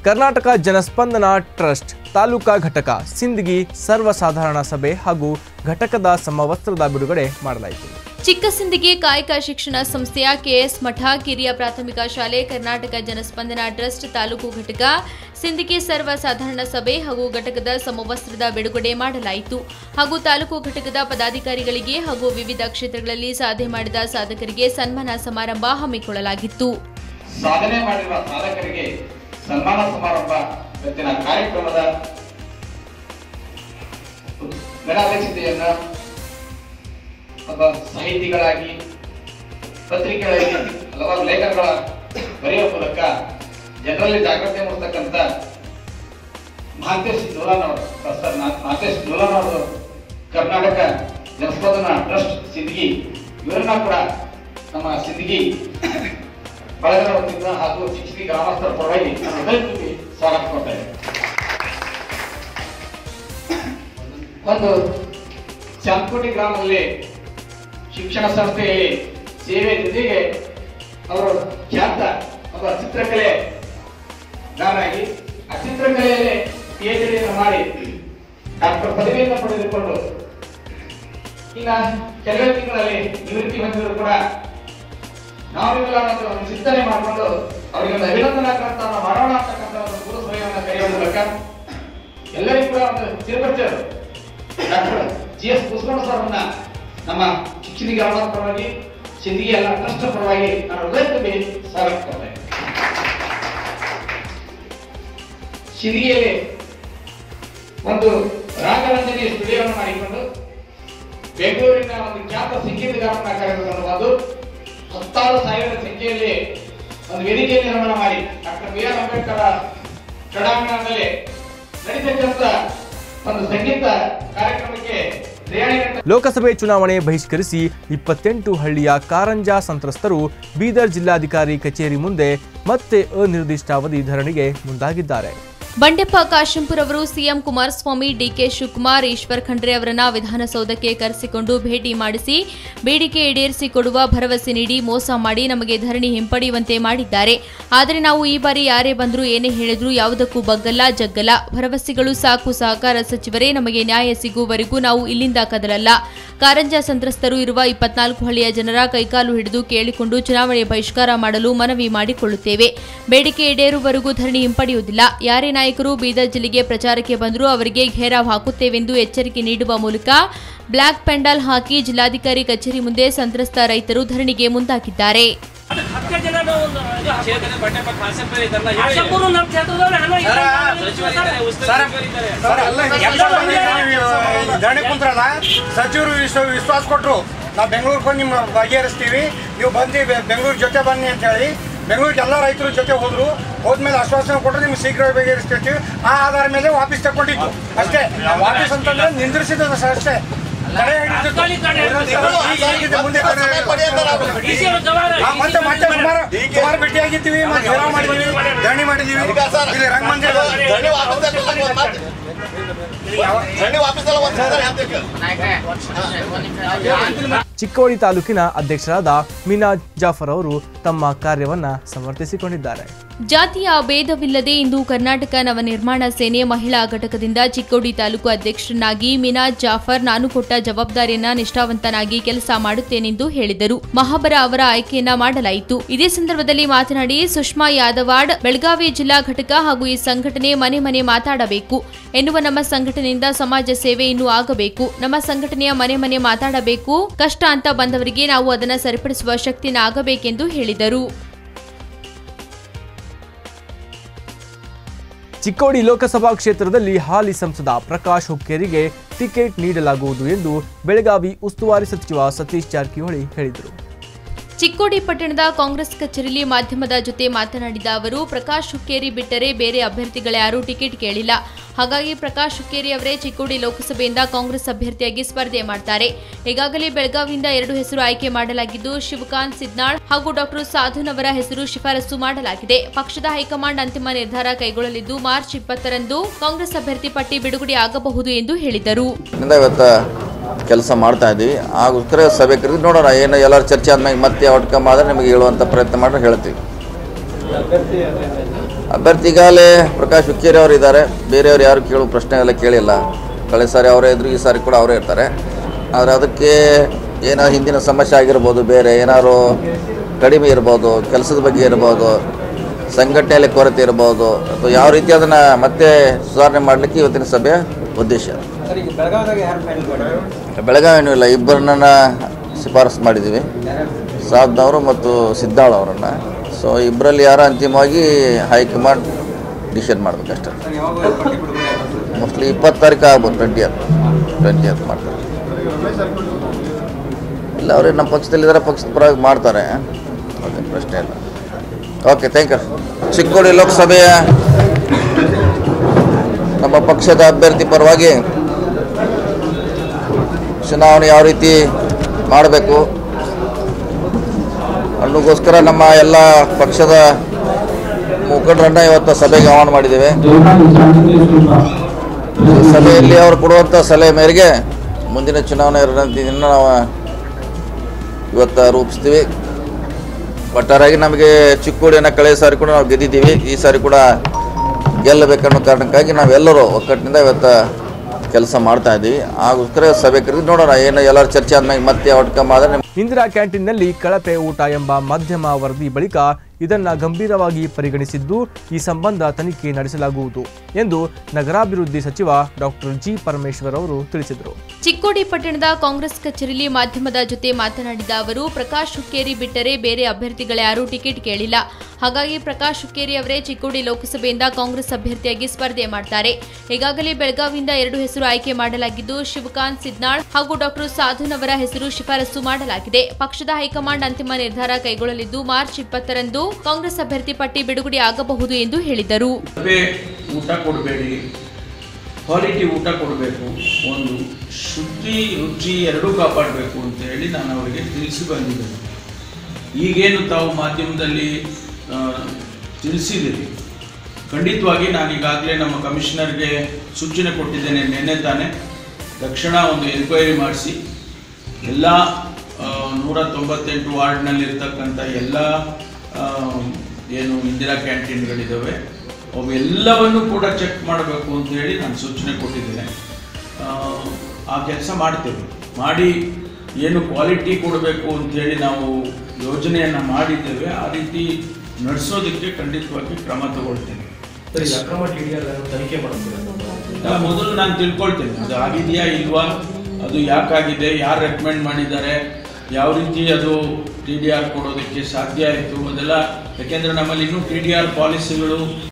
ಕರ್ನಾಟಕ ಜನಸ್ಪಂದನ trust taluka ಘಟಕ ಸಿಂದಗಿ ಸರ್ವಸಾಧಾರಣ ಸಭೆ ಹಾಗೂ ಘಟಕದ ಸಮವಸ್ತ್ರದ ಬಿಡುಗಡೆ ಮಾಡಲಾಯಿತು ಚಿಕ್ಕಸಿಂದಿಗೆ ಕಾಯಕ ಶಿಕ್ಷಣ ಸಂಸ್ಥೆಯ ಕೆಎಸ್ ಮಠ ಕಿರಿಯ ಪ್ರಾಥಮಿಕ ಶಾಲೆ ಕರ್ನಾಟಕ ಜನಸ್ಪಂದನ ಟ್ರಸ್ಟ್ ತಾಲೂಕು ಘಟಕ ಸಿಂದಗಿ ಸರ್ವ ಸಾಧಾರಣ ಸಭೆ ಹಾಗೂ ಘಟಕದ ಸಮವಸ್ತ್ರದ ಬಿಡುಗಡೆ ಮಾಡಲಾಯಿತು ಹಾಗೂ ತಾಲೂಕು ಘಟಕದ ಪದಾಧಿಕಾರಿಗಳಿಗೆ ಹಾಗೂ ವಿವಿಧ ಕ್ಷೇತ್ರಗಳಲ್ಲಿ ಸಾಧನೆ ಮಾಡಿದ ಸಾಧಕರಿಗೆ ಸನ್ಮಾನ ಸಮಾರಂಭ ಹಮ್ಮಿಕೊಳ್ಳಲಾಗಿತ್ತು ಸಾಧನೆ ಮಾಡಿರುವ ಸಾಧಕರಿಗೆ ಸನ್ಮಾನ ಸಮಾರಂಭ ಇವತ್ತಿನ ಕಾರ್ಯಕ್ರಮದ ಗಣಾಧ್ಯಕ್ಷತೆಯನ್ನ ಒಬ್ಬ ಸಾಹಿತಿಗಳಾಗಿ ಪತ್ರಿಕೆಗಳಲ್ಲಿ ಹಲವಾರು ಲೇಖನಗಳ ಬರೆಯುವ ಮೂಲಕ ಜನರಲ್ಲಿ ಜಾಗೃತಿ ಮೂಡಿಸ್ತಕ್ಕಂಥ ಮಹಾಂತೇಶ್ ನೂಲಾನ್ ಅವರು ಪ್ರೊಫೆಸರ್ ನಾ- ಮಹಾಂತೇಶ್ ನೂಲಾನ್ ಅವರು ಕರ್ನಾಟಕ ಜನಸ್ಪಂದನ ಟ್ರಸ್ಟ್ ಸಿಂದಗಿ ಇವರನ್ನ ಕೂಡ ನಮ್ಮ ಸಿಂದಗಿ ಬಳಗದ ವತಿಯಿಂದ ಹಾಗೂ ಶಿಕ್ಷಕಿ ಗ್ರಾಮಸ್ಥರ ಪರವಾಗಿ ನಾನು ಹೃದಯ ತುಂಬಿ ಸ್ವಾಗತ ಕೊಡ್ತೇನೆ ಒಂದು ಚಾಂದ್ಕೋಟಿ ಗ್ರಾಮದಲ್ಲಿ ಶಿಕ್ಷಣ ಸಂಸ್ಥೆಯಲ್ಲಿ ಸೇವೆ ಜೊತೆಗೆ ಅವರು ಖ್ಯಾತ ಒಬ್ಬ ಚಿತ್ರಕಲೆ ಗಾರಾಗಿ ಆ ಚಿತ್ರಕಲೆಯಲ್ಲಿ ಪಿ ಎಚ್ ಡಿಯನ್ನು ಮಾಡಿ ಡಾಕ್ಟರ್ ಪದವಿಯನ್ನು ಪಡೆದುಕೊಂಡು ಇನ್ನ ಕೆಲವೇ ತಿಂಗಳಲ್ಲಿ ನಿವೃತ್ತಿ ಹೊಂದಿದ್ರು ಕೂಡ ನಾವೆಲ್ಲ ಒಂದು ಒಂದು ಚಿಂತನೆ ಮಾಡಿಕೊಂಡು ಅವರಿಗೆ ಒಂದು ಅಭಿನಂದನಾ ಗ್ರಂಥವನ್ನು ಮಾಡೋಣ ಅಂತಕ್ಕಂಥ ಒಂದು ಪೂರ್ವಸಭೆಯನ್ನು ಕರೆಯುವ ಮೂಲಕ ಎಲ್ಲರಿಗೂ ಕೂಡ ಒಂದು ಚಿರಪರಿಚಯ ಡಾಕ್ಟರ್ ಜಿ ಎಸ್ ಕುಸ್ಕೊಂಡ ಸರ್ವನ್ನ ನಮ್ಮ ಶಿಕ್ಷಣ ಗ್ರಾಮದ ಪರವಾಗಿ ಸಿಂಧಿಗೆ ಎಲ್ಲ ಟ್ರಸ್ಟ್ ಪರವಾಗಿ ನಾನು ಹೃದಯ ತುಂಬಿ ಸ್ವಾಗತ ಕೊಡ್ತೇನೆ ಸಿಂಧಿಗೆಯಲ್ಲಿ ಒಂದು ರಾಗರಂಜನಿ ಸ್ಟುಡಿಯೋವನ್ನು ಮಾಡಿಕೊಂಡು ಬೆಂಗಳೂರಿನ ಒಂದು ಖ್ಯಾತ ಸಂಗೀತಗಾರನ ಕರೆದುಕೊಂಡು ಬಂದು ಹತ್ತಾರು ಸಾವಿರ ಸಂಖ್ಯೆಯಲ್ಲಿ ಒಂದು ವೇದಿಕೆ ನಿರ್ಮಾಣ ಮಾಡಿ ಡಾಕ್ಟರ್ ಬಿ ಆರ್ ಅಂಬೇಡ್ಕರ್ ಕ್ರೀಡಾಂಗಣದಲ್ಲಿ ನಡೀತಕ್ಕಂಥ ಒಂದು ಸಂಗೀತ ಕಾರ್ಯಕ್ರಮಕ್ಕೆ ರೇಣಿ ಲೋಕಸಭೆ ಚುನಾವಣೆ ಬಹಿಷ್ಕರಿಸಿ ಇಪ್ಪತ್ತೆಂಟು ಹಳ್ಳಿಯ ಕಾರಂಜ ಸಂತ್ರಸ್ತರು ಬೀದರ್ ಜಿಲ್ಲಾಧಿಕಾರಿ ಕಚೇರಿ ಮುಂದೆ ಮತ್ತೆ ಅನಿರ್ದಿಷ್ಟಾವಧಿ ಧರಣಿಗೆ ಮುಂದಾಗಿದ್ದಾರೆ ಬಂಡೆಪ್ಪ ಕಾಶಂಪುರ್ ಅವರು ಸಿಎಂ ಕುಮಾರಸ್ವಾಮಿ ಡಿಕೆ ಶಿವಕುಮಾರ್ ಈಶ್ವರ್ ಖಂಡ್ರೆ ಅವರನ್ನ ವಿಧಾನಸೌಧಕ್ಕೆ ಕರೆಸಿಕೊಂಡು ಭೇಟಿ ಮಾಡಿಸಿ ಬೇಡಿಕೆ ಈಡೇರಿಸಿಕೊಡುವ ಭರವಸೆ ನೀಡಿ ಮೋಸ ಮಾಡಿ ನಮಗೆ ಧರಣಿ ಹಿಂಪಡೆಯುವಂತೆ ಮಾಡಿದ್ದಾರೆ ಆದರೆ ನಾವು ಈ ಬಾರಿ ಯಾರೇ ಬಂದರೂ ಏನೇ ಹೇಳಿದ್ರು ಯಾವುದಕ್ಕೂ ಬಗ್ಗಲ್ಲ ಜಗ್ಗಲ್ಲ ಭರವಸೆಗಳು ಸಾಕು ಸಹಕಾರ ಸಚಿವರೇ ನಮಗೆ ನ್ಯಾಯ ಸಿಗುವವರೆಗೂ ನಾವು ಇಲ್ಲಿಂದ ಕದಲಲ್ಲ ಕಾರಂಜ ಸಂತ್ರಸ್ತರು ಇರುವ ಇಪ್ಪತ್ನಾಲ್ಕು ಹಳ್ಳಿಯ ಜನರ ಕೈಕಾಲು ಹಿಡಿದು ಕೇಳಿಕೊಂಡು ಚುನಾವಣೆ ಬಹಿಷ್ಕಾರ ಮಾಡಲು ಮನವಿ ಮಾಡಿಕೊಳ್ಳುತ್ತೇವೆ ಬೇಡಿಕೆ ಈಡೇರುವವರೆಗೂ ಧರಣಿ ಹಿಂಪಡೆಯುವುದಿಲ್ಲ ಯಾರೇ ನಾಯಕರು ಬೀದರ್ ಜಿಲ್ಲೆಗೆ ಪ್ರಚಾರಕ್ಕೆ ಬಂದರೂ ಅವರಿಗೆ ಘೇರಾವ್ ಹಾಕುತ್ತೇವೆಂದು ಎಚ್ಚರಿಕೆ ನೀಡುವ ಮೂಲಕ ಬ್ಲಾಕ್ ಪೆಂಡಾಲ್ ಹಾಕಿ ಜಿಲ್ಲಾಧಿಕಾರಿ ಕಚೇರಿ ಮುಂದೆ ಸಂತ್ರಸ್ತ ರೈತರು ಧರಣಿಗೆ ಮುಂದಾಗಿದ್ದಾರೆ ಹತ್ತು ಜನ ನಾವು ಒಂದು ಇದು ಕ್ಷೇತ್ರದ ಬಂಡೆಪ್ಪ ಕಾಸಂಪುರ ಇದ್ದಾರಲ್ಲ, ಹೇಳಿ. ಆಶಾಪುರ ನಮ್ಮ ಕ್ಷೇತ್ರದವ್ರು ಹಣ ಇಲ್ಲ. ಸಚಿವರಿದ್ದಾರೆ, ಉಸ್ತುವಾರಿ ಸಚಿವರಿದ್ದಾರೆ. ಸರ್ ಅಲ್ಲ ಎಲ್ಲರೂ ಬಂದಿದ್ದೀವಿ, ಧರಣಿ ಕುಂತ್ರಲ್ಲ ಸಚಿವರು ವಿಶ್ವ ವಿಶ್ವಾಸ ಕೊಟ್ಟರು ನಾವು ಬೆಂಗಳೂರಿಗೆ ಬಂದು ನಿಮ್ಮ ಬಗೆಹರಿಸ್ತೀವಿ ನೀವು ಬಂದು ಬೆ- ಬೆಂಗಳೂರು ಜೊತೆ ಬನ್ನಿ ಅಂತ ಹೇಳಿ ಬೆಂಗಳೂರಿಗೆ ಎಲ್ಲ ರೈತರ ಜೊತೆ ಹೋದ್ರು ಹೋದ್ಮೇಲೆ ಆಶ್ವಾಸನೆ ಕೊಟ್ಟರೆ ನಿಮ್ಗೆ ಶೀಘ್ರ ಬಗೆಹರಿಸ್ತೀವಿ ಆ ಆಧಾರ ಮೇಲೆ ವಾಪಸ್ ತಗೊಂಡಿದ್ದು ಅಷ್ಟೇ ವಾಪಸ್ ಅಂತಂದ್ರೆ ನಿಂದ್ರಿಸಿದ್ದು ಅಷ್ಟೇ ತಡೆ ಹಿಡಿದಿದ್ದು. ತಡೆ ಹಿಡಿದಿದ್ದು. ಈಗ ಹೇಗಿದೆ ಮುಂದೆ ತಡೆ ಹಿಡಿದಿದ್ದು. ಡಿಸಿ ಅವ್ರ ಜವಾಬ್ದಾರಿ. ಆ, ಮತ್ತೆ ಮತ್ತೆ ಸುಮಾರು ಸುಮಾರು ಭೇಟಿ ಆಗಿದ್ದೀವಿ ಮತ್ತೆ ಘೇರಾವ್ ಮಾಡಿದ್ದೀವಿ ಧರಣಿ ಮಾಡಿದ್ದೀವಿ ಇಲ್ಲಿ ರಂಗಮಂದಿರ ಚಿಕ್ಕೋಡಿ ತಾಲೂಕಿನ ಅಧ್ಯಕ್ಷರಾದ ಮೀನಾ ಜಾಫರ್ ಅವರು ತಮ್ಮ ಕಾರ್ಯವನ್ನ ಸಮರ್ಥಿಸಿಕೊಂಡಿದ್ದಾರೆ ಜಾತಿಯ ಭೇದವಿಲ್ಲದೆ ಇಂದು ಕರ್ನಾಟಕ ನವನಿರ್ಮಾಣ ಸೇನೆ ಮಹಿಳಾ ಘಟಕದಿಂದ ಚಿಕ್ಕೋಡಿ ತಾಲೂಕು ಅಧ್ಯಕ್ಷರನ್ನಾಗಿ ಮಿನಾಜ್ ಜಾಫರ್ ನಾನು ಕೊಟ್ಟ ಜವಾಬ್ದಾರಿಯನ್ನ ನಿಷ್ಠಾವಂತನಾಗಿ ಕೆಲಸ ಮಾಡುತ್ತೇನೆಂದು ಹೇಳಿದರು ಮಹಾಬರ ಅವರ ಆಯ್ಕೆಯನ್ನ ಮಾಡಲಾಯಿತು ಇದೇ ಸಂದರ್ಭದಲ್ಲಿ ಮಾತನಾಡಿ ಸುಷ್ಮಾ ಯಾದವಾಡ್ ಬೆಳಗಾವಿ ಜಿಲ್ಲಾ ಘಟಕ ಹಾಗೂ ಈ ಸಂಘಟನೆ ಮನೆ ಮನೆ ಮಾತಾಡಬೇಕು ಎನ್ನುವ ನಮ್ಮ ಸಂಘಟನೆಯಿಂದ ಸಮಾಜ ಸೇವೆ ಇನ್ನೂ ಆಗಬೇಕು ನಮ್ಮ ಸಂಘಟನೆಯ ಮನೆ ಮನೆ ಮಾತಾಡಬೇಕು ಕಷ್ಟ ಅಂತ ಬಂದವರಿಗೆ ನಾವು ಅದನ್ನ ಸರಿಪಡಿಸುವ ಶಕ್ತಿನ ಆಗಬೇಕೆಂದು ಹೇಳಿದರು ಚಿಕ್ಕೋಡಿ ಲೋಕಸಭಾ ಕ್ಷೇತ್ರದಲ್ಲಿ ಹಾಲಿ ಸಂಸದ ಪ್ರಕಾಶ್ ಹುಕ್ಕೇರಿಗೆ ಟಿಕೆಟ್ ನೀಡಲಾಗುವುದು ಎಂದು ಬೆಳಗಾವಿ ಉಸ್ತುವಾರಿ ಸಚಿವ ಸತೀಶ್ ಜಾರಕಿಹೊಳಿ ಹೇಳಿದರು ಚಿಕ್ಕೋಡಿ ಪಟ್ಟಣದ ಕಾಂಗ್ರೆಸ್ ಕಚೇರಿಯಲ್ಲಿ ಮಾಧ್ಯಮದ ಜೊತೆ ಮಾತನಾಡಿದ ಅವರು ಪ್ರಕಾಶ್ ಹುಕ್ಕೇರಿ ಬಿಟ್ಟರೆ ಬೇರೆ ಅಭ್ಯರ್ಥಿಗಳ್ಯಾರೂ ಟಿಕೆಟ್ ಕೇಳಿಲ್ಲ ಹಾಗಾಗಿ ಪ್ರಕಾಶ್ ಹುಕ್ಕೇರಿ ಅವರೇ ಚಿಕ್ಕೋಡಿ ಲೋಕಸಭೆಯಿಂದ ಕಾಂಗ್ರೆಸ್ ಅಭ್ಯರ್ಥಿಯಾಗಿ ಸ್ಪರ್ಧೆ ಮಾಡ್ತಾರೆ ಈಗಾಗಲೇ ಬೆಳಗಾವಿಯಿಂದ ಎರಡು ಹೆಸರು ಆಯ್ಕೆ ಮಾಡಲಾಗಿದ್ದು ಶಿವಕಾಂತ್ ಸಿದ್ನಾಳ್ ಹಾಗೂ ಡಾಕ್ಟರ್ ಸಾಧುನ್ ಅವರ ಹೆಸರು ಶಿಫಾರಸು ಮಾಡಲಾಗಿದೆ ಪಕ್ಷದ ಹೈಕಮಾಂಡ್ ಅಂತಿಮ ನಿರ್ಧಾರ ಕೈಗೊಳ್ಳಲಿದ್ದು ಮಾರ್ಚ್ ಇಪ್ಪತ್ತರಂದು ಕಾಂಗ್ರೆಸ್ ಅಭ್ಯರ್ಥಿ ಪಟ್ಟಿ ಬಿಡುಗಡೆ ಆಗಬಹುದು ಎಂದು ಹೇಳಿದರು ಇಂದ ಇವತ್ತು ಕೆಲಸ ಮಾಡ್ತಾ ಇದ್ದೀವಿ ಆಗೋಸ್ಕರ ಸಭೆ ಕರೆದು ನೋಡೋಣ ಏನು ಎಲ್ಲರೂ ಚರ್ಚೆ ಆದ್ಮೇಲೆ ಮತ್ತೆ ಔಟ್ಕಮ್ ಆದರೆ ನಿಮಗೆ ಹೇಳುವಂಥ ಪ್ರಯತ್ನ ಮಾಡಿ ಹೇಳ್ತೀವಿ ಅಭ್ಯರ್ಥಿ ಈಗಾಗಲೇ ಪ್ರಕಾಶ್ ಹುಕ್ಕೇರಿ ಅವರು ಇದ್ದಾರೆ ಬೇರೆಯವ್ರು ಯಾರು ಕೇಳೋ ಪ್ರಶ್ನೆ ಎಲ್ಲ ಕೇಳಿಲ್ಲ ಕಳೆದ ಸಾರಿ ಅವರೇ ಇದ್ರು ಈ ಸಾರಿ ಕೂಡ ಅವರೇ ಇರ್ತಾರೆ ಆದರೆ ಅದಕ್ಕೆ ಏನೋ ಹಿಂದಿನ ಸಮಸ್ಯೆ ಆಗಿರ್ಬೋದು ಬೇರೆ ಏನಾದ್ರು ಕಡಿಮೆ ಇರ್ಬೋದು ಕೆಲಸದ ಬಗ್ಗೆ ಇರ್ಬೋದು ಸಂಘಟನೆಯಲ್ಲಿ ಕೊರತೆ ಇರ್ಬೋದು ಅಥವಾ ಯಾವ ರೀತಿ ಅದನ್ನು ಮತ್ತೆ ಸುಧಾರಣೆ ಮಾಡಲಿಕ್ಕೆ ಇವತ್ತಿನ ಸಭೆಯ ಉದ್ದೇಶ ಬೆಳಗಾವಿ ಏನೂ ಇಲ್ಲ ಇಬ್ಬರನ್ನ ಶಿಫಾರಸು ಮಾಡಿದ್ದೀವಿ ಸಾಧ್ನವರು ಮತ್ತು ಸಿದ್ದಾಳ್ ಅವರನ್ನು ಸೊ ಇಬ್ಬರಲ್ಲಿ ಯಾರೋ ಅಂತಿಮವಾಗಿ ಹೈಕಮಾಂಡ್ ಡಿಸಿಷನ್ ಮಾಡ್ಬೇಕಷ್ಟೆ ಮೋಸ್ಟ್ಲಿ ಇಪ್ಪತ್ತು ತಾರೀಕು ಆಗ್ಬೋದು ಟ್ವೆಂಟಿ ಅತ್ ಟ್ವೆಂಟಿ ಅತ್ ಮಾಡ್ತಾರೆ ಇಲ್ಲ ಅವ್ರಿಗೆ ನಮ್ಮ ಪಕ್ಷದಲ್ಲಿದ್ದಾರೆ ಪಕ್ಷದ ಪರವಾಗಿ ಮಾಡ್ತಾರೆ ಓಕೆ ಪ್ರಶ್ನೆ ಇಲ್ಲ ಓಕೆ ಥ್ಯಾಂಕ್ ಯು ಚಿಕ್ಕೋಡಿ ಲೋಕಸಭೆಯ ನಮ್ಮ ಪಕ್ಷದ ಅಭ್ಯರ್ಥಿ ಪರವಾಗಿ ಚುನಾವಣೆ ಯಾವ ರೀತಿ ಮಾಡಬೇಕು ಅನ್ನೋಗೋಸ್ಕರ ನಮ್ಮ ಎಲ್ಲ ಪಕ್ಷದ ಮುಖಂಡರನ್ನ ಇವತ್ತು ಸಭೆಗೆ ಆಹ್ವಾನ ಮಾಡಿದ್ದೇವೆ ಈ ಸಭೆಯಲ್ಲಿ ಅವರು ಕೊಡುವಂಥ ಸಲಹೆ ಮೇರೆಗೆ ಮುಂದಿನ ಚುನಾವಣೆ ರಣನೀತಿಯನ್ನು ನಾವು ಇವತ್ತು ರೂಪಿಸ್ತೀವಿ ಒಟ್ಟಾರೆಯಾಗಿ ನಮಗೆ ಚಿಕ್ಕೋಡಿಯನ್ನು ಕಳೆದ ಸಾರಿ ಕೂಡ ನಾವು ಗೆದ್ದಿದ್ದೀವಿ ಈ ಸಾರಿ ಕೂಡ ಗೆಲ್ಲಬೇಕನ್ನೋ ಕಾರಣಕ್ಕಾಗಿ ನಾವೆಲ್ಲರೂ ಒಕ್ಕಟ್ಟಿನಿಂದ ಇವತ್ತು ಕೆಲಸ ಮಾಡ್ತಾ ಇದ್ದೀವಿ ಆಗೋಸ್ಕರ ಸಭೆ ಕರೆದು ನೋಡೋಣ ಏನು ಎಲ್ಲರೂ ಚರ್ಚೆ ಆದ್ಮೇಲೆ ಮತ್ತೆ ಔಟ್ಕಮ್ ಆದರೆ ಇಂದಿರಾ ಕ್ಯಾಂಟೀನ್ನಲ್ಲಿ ಕಳಪೆ ಊಟ ಎಂಬ ಮಾಧ್ಯಮ ವರದಿ ಬಳಿಕ ಇದನ್ನ ಗಂಭೀರವಾಗಿ ಪರಿಗಣಿಸಿದ್ದು ಈ ಸಂಬಂಧ ತನಿಖೆ ನಡೆಸಲಾಗುವುದು ಎಂದು ನಗರಾಭಿವೃದ್ಧಿ ಸಚಿವ ಡಾಕ್ಟರ್ ಜಿ ಪರಮೇಶ್ವರ್ ಅವರು ತಿಳಿಸಿದರು ಚಿಕ್ಕೋಡಿ ಪಟ್ಟಣದ ಕಾಂಗ್ರೆಸ್ ಕಚೇರಿಯಲ್ಲಿ ಮಾಧ್ಯಮದ ಜೊತೆ ಮಾತನಾಡಿದ ಅವರು ಪ್ರಕಾಶ್ ಹುಕ್ಕೇರಿ ಬಿಟ್ಟರೆ ಬೇರೆ ಅಭ್ಯರ್ಥಿಗಳ್ಯಾರೂ ಟಿಕೆಟ್ ಕೇಳಿಲ್ಲ ಹಾಗಾಗಿ ಪ್ರಕಾಶ್ ಹುಕ್ಕೇರಿ ಅವರೇ ಚಿಕ್ಕೋಡಿ ಲೋಕಸಭೆಯಿಂದ ಕಾಂಗ್ರೆಸ್ ಅಭ್ಯರ್ಥಿಯಾಗಿ ಸ್ಪರ್ಧೆ ಮಾಡ್ತಾರೆ ಈಗಾಗಲೇ ಬೆಳಗಾವಿಯಿಂದ ಎರಡು ಹೆಸರು ಆಯ್ಕೆ ಮಾಡಲಾಗಿದ್ದು ಶಿವಕಾಂತ್ ಸಿದ್ನಾಳ್ ಹಾಗೂ ಡಾಕ್ಟರ್ ಸಾಧುನ್ ಅವರ ಹೆಸರು ಶಿಫಾರಸು ಮಾಡಲಾಗಿದೆ ಪಕ್ಷದ ಹೈಕಮಾಂಡ್ ಅಂತಿಮ ನಿರ್ಧಾರ ಕೈಗೊಳ್ಳಲಿದ್ದು ಮಾರ್ಚ್ ಇಪ್ಪತ್ತರಂದು ಕಾಂಗ್ರೆಸ್ ಅಭ್ಯರ್ಥಿ ಪಟ್ಟಿ ಬಿಡುಗಡೆ ಆಗಬಹುದು ಎಂದು ಹೇಳಿದರು ಕಳಪೆ ಊಟ ಕೊಡಬೇಡಿ ಕ್ವಾಲಿಟಿ ಊಟ ಕೊಡಬೇಕು ಒಂದು ಶುದ್ಧಿ ರುಚಿ ಎರಡೂ ಕಾಪಾಡಬೇಕು ಅಂತ ಹೇಳಿ ನಾನು ಅವರಿಗೆ ತಿಳಿಸಿ ಬಂದಿದ್ದೇನೆ ಈಗೇನು ತಾವು ಮಾಧ್ಯಮದಲ್ಲಿ ಆ, ತಿಳಿಸಿದ್ದೀರಿ ಖಂಡಿತವಾಗಿ ನಾನು ಈಗಾಗಲೇ ನಮ್ಮ ಕಮಿಷನರ್ಗೆ ಸೂಚನೆ ಕೊಟ್ಟಿದ್ದೇನೆ ನಿನ್ನೆ ತಾನೇ ತಕ್ಷಣ ಒಂದು ಎನ್ಕ್ವೈರಿ ಮಾಡಿಸಿ ಎಲ್ಲ ಆ, ನೂರ ತೊಂಬತ್ತೆಂಟು ವಾರ್ಡ್ನಲ್ಲಿರ್ತಕ್ಕಂಥ ಎಲ್ಲ ಆ, ಏನು ಇಂದಿರಾ ಕ್ಯಾಂಟೀನ್ಗಳಿದ್ದಾವೆ ಅವೆಲ್ಲವನ್ನು ಕೂಡ ಚೆಕ್ ಮಾಡಬೇಕು ಅಂತ ಹೇಳಿ ನಾನು ಸೂಚನೆ ಕೊಟ್ಟಿದ್ದೇನೆ ಆ, ಆ ಕೆಲಸ ಮಾಡ್ತೇವೆ ಮಾಡಿ ಏನು ಕ್ವಾಲಿಟಿ ಕೊಡಬೇಕು ಅಂತೇಳಿ ನಾವು ಯೋಜನೆಯನ್ನು ಮಾಡಿದ್ದೇವೆ ಆ ರೀತಿ ನಡೆಸೋದಕ್ಕೆ ಖಂಡಿತವಾಗಿ ಕ್ರಮ ತಗೊಳ್ತೇನೆ ಆ, ಮೊದಲು ನಾನು ತಿಳ್ಕೊಳ್ತೇನೆ ಅದು ಆಗಿದೆಯಾ ಇಲ್ವಾ ಅದು ಯಾಕಾಗಿದೆ ಯಾರು ರೆಕಮೆಂಡ್ ಮಾಡಿದ್ದಾರೆ ಯಾವ ರೀತಿ ಅದು ಟಿ ಡಿ ಆರ್ ಕೊಡೋದಕ್ಕೆ ಸಾಧ್ಯ ಆಯಿತು ಅದೆಲ್ಲ ಯಾಕೆಂದರೆ ನಮ್ಮಲ್ಲಿ ಇನ್ನೂ ಟಿ ಡಿ ಆರ್ ಪಾಲಿಸಿಗಳು